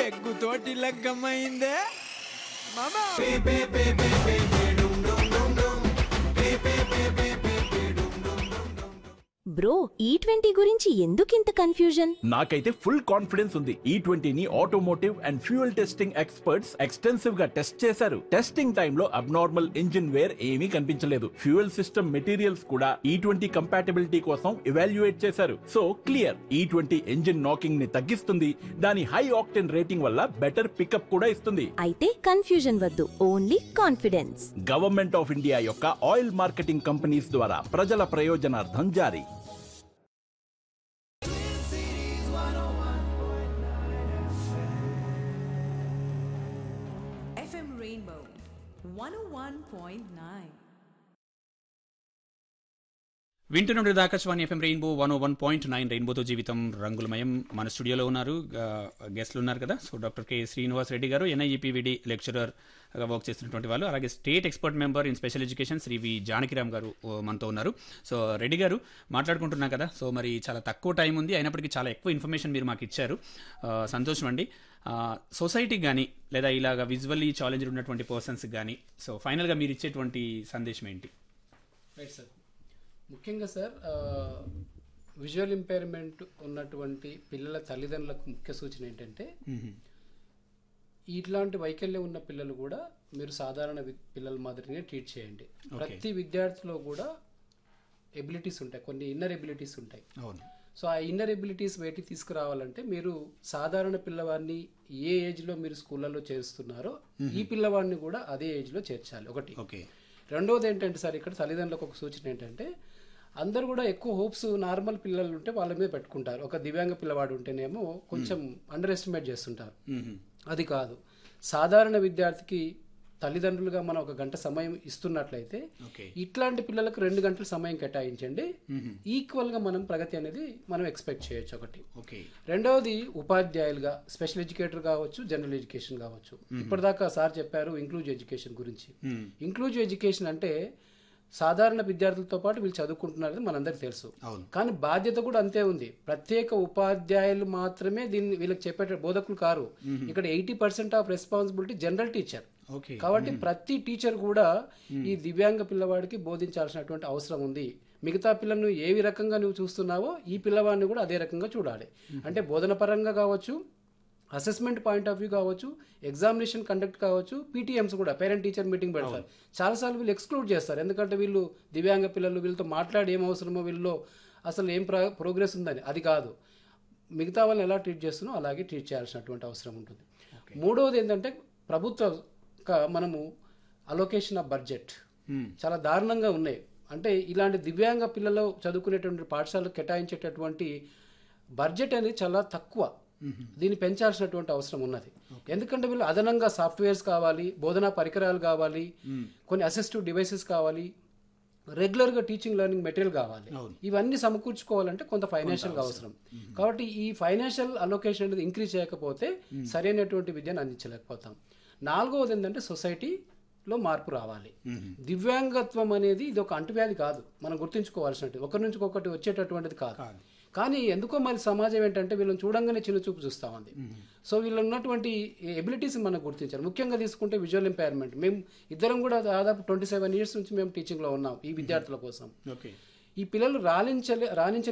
పెగ్గుతోటి లగ్గమైందే మామా బ్రో ఈ ట్వంటీ గురించి ఎందుకింత కన్ఫ్యూజన్ నాకైతే ఫుల్ కాన్ఫిడెన్స్ ఉంది ఈ ట్వంటీని automotive and fuel testing experts extensive గా టెస్ట్ చేశారు టెస్టింగ్ టైంలో అబ్నార్మల్ ఇంజిన్ వేర్ ఏమీ కనిపించలేదు ఫ్యూయల్ సిస్టమ్ మెటీరియల్స్ కూడా ఈ ట్వంటీ కంపాటబిలిటీ కోసం ఇవాల్యుయేట్ చేశారు so clear E twenty engine knocking ని తగ్గిస్తుంది దాని హై ఆక్టెన్ రేటింగ్ వల్ల బెటర్ పికప్ కూడా ఇస్తుంది అయితే కన్ఫ్యూజన్ వద్దు only confidence government of India యొక్క ఆయిల్ మార్కెటింగ్ కంపెనీస్ ద్వారా ప్రజల ప్రయోజనార్థం జారీ FM Rainbow 101.9. వింటున్నది Akashvani FM rainbow one O one point nine రెయిన్బోతో జీవితం రంగులమయం మన స్టూడియోలో ఉన్నారు గెస్ట్లు ఉన్నారు కదా so doctor K Srinivas Reddy గారు ఎన్ఐఈపీవిడి లెక్చరర్ గా వర్క్ చేస్తున్నటువంటి వాళ్ళు అలాగే state expert member in special education Shri V Janakiram గారు ఓ, మనతో ఉన్నారు సో రెడ్డి గారు మాట్లాడుకుంటున్నాం కదా సో మరి చాలా తక్కువ టైం ఉంది అయినప్పటికీ చాలా ఎక్కువ ఇన్ఫర్మేషన్ మీరు మాకు ఇచ్చారు ఆ, సంతోషం అండి సొసైటీకి కానీ లేదా ఇలాగ విజువల్లీ ఛాలెంజ్ ఉన్నటువంటి పర్సన్స్ కానీ సో ఫైనల్గా మీరు ఇచ్చేటువంటి సందేశం ఏంటి రైట్ సార్ ముఖ్యంగా సార్ విజువల్ ఇంపైర్మెంట్ ఉన్నటువంటి పిల్లల తల్లిదండ్రులకు ముఖ్య సూచన ఏంటంటే ఇట్లాంటి వైకల్యం ఉన్న పిల్లలు కూడా మీరు సాధారణ వి- పిల్లల మాదిరినే ట్రీట్ చేయండి ప్రతి విద్యార్థిలో కూడా ఎబిలిటీస్ ఉంటాయి కొన్ని ఇన్నర్ ఎబిలిటీస్ ఉంటాయి అవును సో ఆ ఇన్నర్ ఎబిలిటీస్ బయటికి తీసుకురావాలంటే మీరు సాధారణ పిల్లవాడిని ఏ ఏజ్లో మీరు స్కూళ్ళలో చేరుస్తున్నారో ఈ పిల్లవాడిని కూడా అదే ఏజ్లో చేర్చాలి ఒకటి ఓకే రెండవది ఏంటంటే సార్ ఇక్కడ తల్లిదండ్రులకు ఒక సూచన ఏంటంటే అందరూ కూడా ఎక్కువ హోప్స్ నార్మల్ పిల్లలు ఉంటే వాళ్ళ మీద పెట్టుకుంటారు ఒక దివ్యాంగ పిల్లవాడు ఉంటేనేమో కొంచెం అండర్ ఎస్టిమేట్ చేస్తుంటారు అది కాదు సాధారణ విద్యార్థికి తల్లిదండ్రులుగా మనం ఒక గంట సమయం ఇస్తున్నట్లయితే ఓకే ఇట్లాంటి పిల్లలకు రెండు గంటల సమయం కేటాయించండి ఈక్వల్ గా మనం ప్రగతి అనేది మనం ఎక్స్పెక్ట్ చేయొచ్చు ఒకటి ఓకే రెండవది ఉపాధ్యాయులుగా స్పెషల్ ఎడ్యుకేటర్ కావచ్చు జనరల్ ఎడ్యుకేషన్ కావచ్చు ఇప్పటిదాకా సార్ చెప్పారు ఇంక్లూజివ్ ఎడ్యుకేషన్ గురించి ఇంక్లూజివ్ ఎడ్యుకేషన్ అంటే సాధారణ విద్యార్థులతో పాటు వీళ్ళు చదువుకుంటున్నారని మనందరికీ తెలుసు అవును. కానీ బాధ్యత కూడా అంతే ఉంది ప్రత్యేక ఉపాధ్యాయులు మాత్రమే దీన్ని వీళ్ళకి చెప్పే బోధకులు కారు ఇక్కడ eighty percent of responsibility general teacher okay కాబట్టి ప్రతి టీచర్ కూడా ఈ దివ్యాంగ పిల్లవాడికి బోధించాల్సినటువంటి అవసరం ఉంది మిగతా పిల్లలను ఏ రకంగా నువ్వు చూస్తున్నావో ఈ పిల్లవాడిని కూడా అదే రకంగా చూడాలి అంటే బోధన పరంగా కావచ్చు అసెస్మెంట్ పాయింట్ ఆఫ్ వ్యూ కావచ్చు ఎగ్జామినేషన్ కండక్ట్ కావచ్చు పీటీఎంస్ కూడా పేరెంట్ టీచర్ మీటింగ్ పెడతారు చాలాసార్లు వీళ్ళు ఎక్స్క్లూడ్ చేస్తారు ఎందుకంటే వీళ్ళు దివ్యాంగ పిల్లలు వీళ్ళతో మాట్లాడి ఏం అవసరమో వీళ్ళలో అసలు ఏం ప్రోగ్రెస్ ఉందని అది కాదు మిగతా వాళ్ళని ఎలా ట్రీట్ చేస్తున్నో అలాగే ట్రీట్ చేయాల్సినటువంటి అవసరం ఉంటుంది మూడవది ఏంటంటే ప్రభుత్వ క- మనము అలొకేషన్ ఆఫ్ బడ్జెట్ చాలా దారుణంగా ఉన్నాయి అంటే ఇలాంటి దివ్యాంగ పిల్లలు చదువుకునేటువంటి పాఠశాలకు కేటాయించేటటువంటి బడ్జెట్ అనేది చాలా తక్కువ దీన్ని పెంచాల్సినటువంటి అవసరం ఉన్నది ఎందుకంటే వీళ్ళు అదనంగా సాఫ్ట్వేర్స్ కావాలి బోధనా పరికరాలు కావాలి కొన్ని అసిస్టివ్ డివైసెస్ కావాలి రెగ్యులర్ గా టీచింగ్ లెర్నింగ్ మెటీరియల్ కావాలి ఇవన్నీ సమకూర్చుకోవాలంటే కొంత ఫైనాన్షియల్ అవసరం కాబట్టి ఈ ఫైనాన్షియల్ అలొకేషన్ అనేది ఇంక్రీజ్ చేయకపోతే సరైనటువంటి విద్యను అందించలేకపోతాం నాలుగవది ఏంటంటే సొసైటీలో మార్పు రావాలి దివ్యాంగత్వం అనేది ఇది ఒక అంటువ్యాధి కాదు మనం గుర్తుంచుకోవాల్సినట్టు ఒకరి నుంచి ఒకటి వచ్చేటటువంటిది కాదు కానీ ఎందుకో మరి సమాజం ఏంటంటే వీళ్ళని చూడంగానే చిన్న చూపు చూస్తా ఉంది సో వీళ్ళు ఉన్నటువంటి ఎబిలిటీస్ మనం గుర్తించాలి ముఖ్యంగా తీసుకుంటే విజువల్ ఎంపైర్మెంట్ మేము ఇద్దరం కూడా దాదాపు ట్వంటీ సెవెన్ ఇయర్స్ నుంచి మేము టీచింగ్లో ఉన్నాం ఈ విద్యార్థుల కోసం ఓకే ఈ పిల్లలు రాణించలే రాణించ